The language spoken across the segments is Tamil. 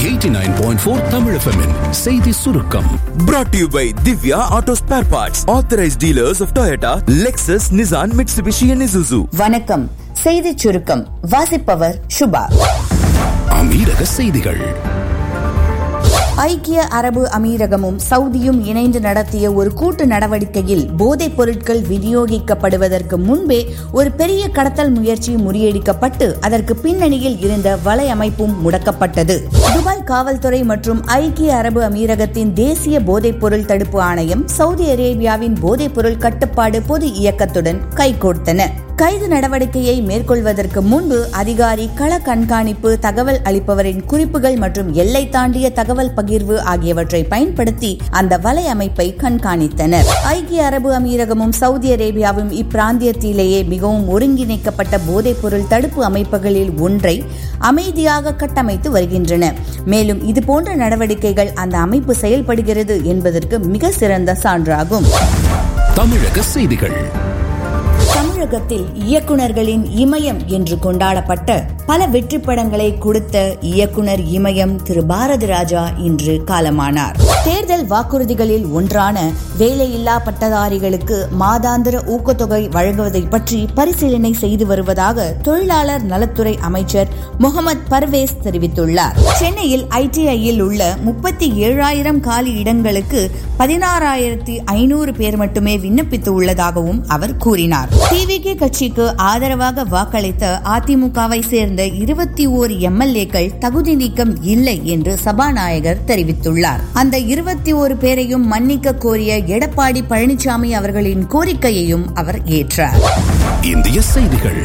89.4 Tamil FM -இன் செய்தி சுருக்கம் Brought to you by Divya Auto Spare Parts, authorized dealers of Toyota, Lexus, Nissan, Mitsubishi, and Isuzu. வணக்கம் செய்திச் சுருக்கம் வாசிப்பவர் சுபா அமீரக செய்திகள் ஐக்கிய அரபு அமீரகமும் சவுதியும் இணைந்து நடத்திய ஒரு கூட்டு நடவடிக்கையில் போதைப் பொருட்கள் விநியோகிக்கப்படுவதற்கு முன்பே ஒரு பெரிய கடத்தல் முயற்சி முறியடிக்கப்பட்டு அதற்கு பின்னணியில் இருந்த வலையமைப்பும் முடக்கப்பட்டது துபாய் காவல்துறை மற்றும் ஐக்கிய அரபு அமீரகத்தின் தேசிய போதைப் பொருள் தடுப்பு ஆணையம் சவுதி அரேபியாவின் போதைப் பொருள் கட்டுப்பாடு பொது இயக்கத்துடன் கைகோர்த்தன கைது நடவடிக்கையை மேற்கொள்வதற்கு முன்பு அதிகாரி கள கண்காணிப்பு தகவல் அளிப்பவரின் குறிப்புகள் மற்றும் எல்லை தாண்டிய தகவல் பகிர்வு ஆகியவற்றை பயன்படுத்தி அந்த வலையமைப்பை கண்காணித்தனர் ஐக்கிய அரபு அமீரகமும் சவுதி அரேபியாவும் இப்பிராந்தியத்திலேயே மிகவும் ஒருங்கிணைக்கப்பட்ட போதைப் பொருள் தடுப்பு அமைப்புகளில் ஒன்றை அமைதியாக கட்டமைத்து வருகின்றன மேலும் இதுபோன்ற நடவடிக்கைகள் அந்த அமைப்பு செயல்படுகிறது என்பதற்கு மிக சிறந்த சான்றாகும் தமிழக செய்திகள் தமிழகத்தில் இயக்குனர்களின் இமயம் என்று கொண்டாடப்பட்ட பல வெற்றி படங்களை கொடுத்த இயக்குனர் இமயம் திரு பாரதி ராஜா இன்று காலமானார் தேர்தல் வாக்குறுதிகளில் ஒன்றான வேலையில்லா பட்டதாரிகளுக்கு மாதாந்திர ஊக்கத்தொகை வழங்குவதை பற்றி பரிசீலனை செய்து வருவதாக தொழிலாளர் நலத்துறை அமைச்சர் முகமது பர்வேஸ் தெரிவித்துள்ளார் சென்னையில் ஐடிஐயில் உள்ள முப்பத்தி ஏழாயிரம் காலி இடங்களுக்கு பதினாறாயிரத்தி ஐநூறு பேர் மட்டுமே விண்ணப்பித்து உள்ளதாகவும் அவர் கூறினார் டிவிகே கட்சிக்கு ஆதரவாக வாக்களித்த அதிமுகவை சேர்ந்த இருபத்தி ஓரு எம்எல்ஏக்கள் தகுதி நீக்கம் இல்லை என்று சபாநாயகர் தெரிவித்துள்ளார் அந்த இருபத்தி ஓரு பேரையும் மன்னிக்க கோரிய எடப்பாடி பழனிசாமி அவர்களின் கோரிக்கையையும் அவர் ஏற்றார் இந்திய செய்திகள்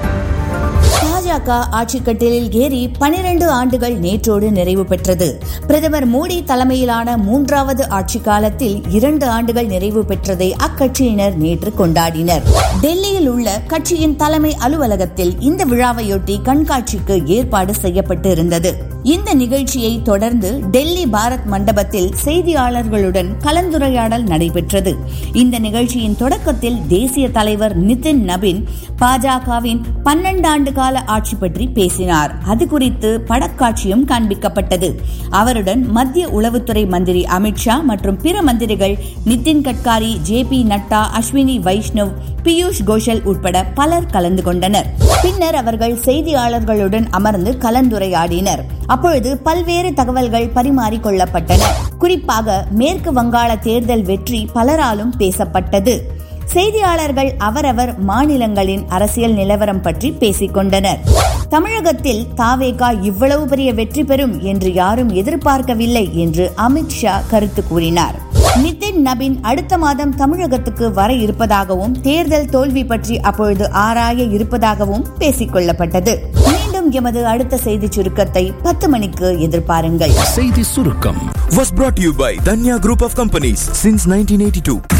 பாஜக ஆட்சிக்கட்டிலில் ஏறி பனிரண்டு ஆண்டுகள் நேற்றோடு நிறைவு பெற்றது பிரதமர் மோடி தலைமையிலான மூன்றாவது ஆட்சி காலத்தில் இரண்டு ஆண்டுகள் நிறைவு பெற்றதை அக்கட்சியினர் நேற்று கொண்டாடினர் டெல்லியில் உள்ள கட்சியின் தலைமை அலுவலகத்தில் இந்த விழாவையொட்டி கண்காட்சிக்கு ஏற்பாடு செய்யப்பட்டு இருந்தது இந்த நிகழ்ச்சியை தொடர்ந்து டெல்லி பாரத் மண்டபத்தில் செய்தியாளர்களுடன் கலந்துரையாடல் நடைபெற்றது இந்த நிகழ்ச்சியின் தொடக்கத்தில் தேசிய தலைவர் நிதின் நபின் பாஜகவின் பன்னெண்டாண்டு கால ஆட்சி பற்றி பேசினார் அது குறித்து படக்காட்சியும் காண்பிக்கப்பட்டது அவருடன் மத்திய உளவுத்துறை மந்திரி அமித்ஷா மற்றும் பிற மந்திரிகள் நிதின் கட்காரி ஜே பி நட்டா அஸ்வினி வைஷ்ணவ் பியூஷ் கோஷல் உட்பட பலர் கலந்து கொண்டனர் பின்னர் அவர்கள் செய்தியாளர்களுடன் அமர்ந்து கலந்துரையாடினர் அப்பொழுது பல்வேறு தகவல்கள் பரிமாறிக்கொள்ளப்பட்டன குறிப்பாக மேற்கு வங்காள தேர்தல் வெற்றி பலராலும் பேசப்பட்டது செய்தியாளர்கள் அவரவர் மாநிலங்களின் அரசியல் நிலவரம் பற்றி பேசிக் கொண்டனர் தமிழகத்தில் தாவேகா இவ்வளவு பெரிய வெற்றி பெறும் என்று யாரும் எதிர்பார்க்கவில்லை என்று அமித்ஷா கருத்து கூறினார் நிதின் நபின் அடுத்த மாதம் தமிழகத்துக்கு வர இருப்பதாகவும் தேர்தல் தோல்வி பற்றி அப்பொழுது ஆராய இருப்பதாகவும் பேசிக் கொள்ளப்பட்டது மீண்டும் எமது அடுத்த செய்தி சுருக்கத்தை பத்து மணிக்கு எதிர்பாருங்கள் செய்தி சுருக்கம் Was brought to you by Danya Group of Companies since 1982.